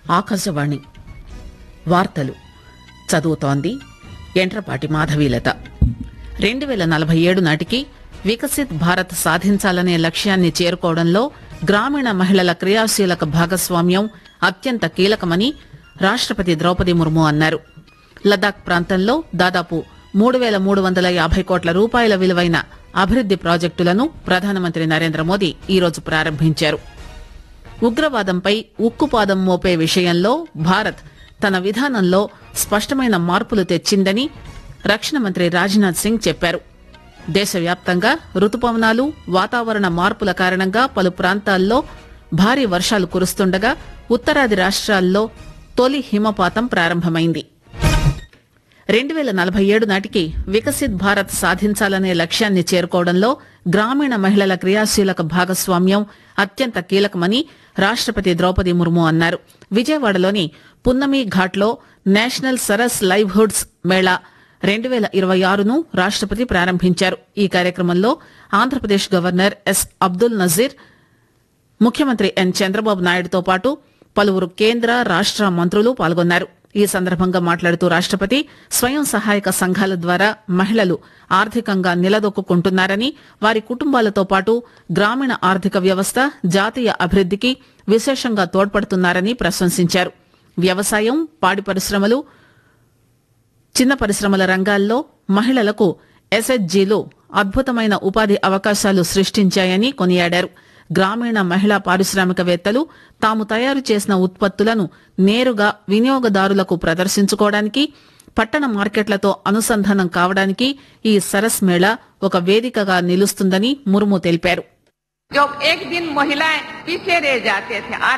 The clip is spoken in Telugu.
ఆకాశవాణి వార్తలు చదువుతోంది ఎంట్రపాటి మాధవీలత రెండు వేల నలభై ఏడు నాటికి వికసిత్ భారత్ సాధించాలనే లక్ష్యాన్ని చేరుకోవడంలో గ్రామీణ మహిళల క్రియాశీలక భాగస్వామ్యం అత్యంత కీలకమని రాష్టపతి ద్రౌపది ముర్ము అన్నారు లదాఖ్ ప్రాంతంలో దాదాపు మూడు వేల మూడు వందల యాభై కోట్ల రూపాయల విలువైన అభివృద్ది ప్రాజెక్టులను ప్రధానమంత్రి నరేంద్ర మోదీ ఈరోజు ప్రారంభించారు ఉగ్రవాదంపై ఉక్కుపాదం మోపే విషయంలో భారత్ తన విధానంలో స్పష్టమైన మార్పులు తెచ్చిందని రక్షణ మంత్రి రాజ్నాథ్ సింగ్ చెప్పారు దేశవ్యాప్తంగా రుతుపవనాలు వాతావరణ మార్పుల కారణంగా పలు ప్రాంతాల్లో భారీ వర్షాలు కురుస్తుండగా ఉత్తరాది రాష్ట్రాల్లో తొలి హిమపాతం ప్రారంభమైంది రెండు వేల నలభై ఏడు నాటికి వికసిత్ భారత్ సాధించాలనే లక్ష్యాన్ని చేరుకోవడంలో గ్రామీణ మహిళల క్రియాశీలక భాగస్వామ్యం అత్యంత కీలకమని రాష్టపతి ద్రౌపది ముర్ము అన్నారు విజయవాడలోని పున్నమి ఘాట్లో నేషనల్ సరస్ లైవ్హుడ్స్ మేళా రెండు వేల ఇరవై ఆరును రాష్టపతి ప్రారంభించారు ఈ కార్యక్రమంలో ఆంధ్రప్రదేశ్ గవర్నర్ ఎస్ అబ్దుల్ నజీర్ ముఖ్యమంత్రి ఎన్ చంద్రబాబు నాయుడుతో పాటు పలువురు కేంద్ర రాష్ట మంత్రులు పాల్గొన్నారు ఈ సందర్భంగా మాట్లాడుతూ రాష్టపతి స్వయం సహాయక సంఘాల ద్వారా మహిళలు ఆర్థికంగా నిలదొక్కుంటున్నారని వారి కుటుంబాలతో పాటు గ్రామీణ ఆర్థిక వ్యవస్థ జాతీయ అభివృద్దికి విశేషంగా తోడ్పడుతున్నారని ప్రశంసించారు వ్యవసాయం పాడి పరిశ్రమలు చిన్న పరిశ్రమల రంగాల్లో మహిళలకు ఎస్హెచ్జీలు అద్భుతమైన ఉపాధి అవకాశాలు సృష్టించాయని కొనియాడారు గ్రామీణ మహిళా పారిశ్రామికవేత్తలు తాము తయారు చేసిన ఉత్పత్తులను నేరుగా వినియోగదారులకు ప్రదర్శించుకోవడానికి పట్టణ మార్కెట్లతో అనుసంధానం కావడానికి ఈ సరస్ మేళా ఒక వేదికగా నిలుస్తుందని ముర్ము తెలిపారు जब एक दिन महिलाएं पीछे रह जाते थे आज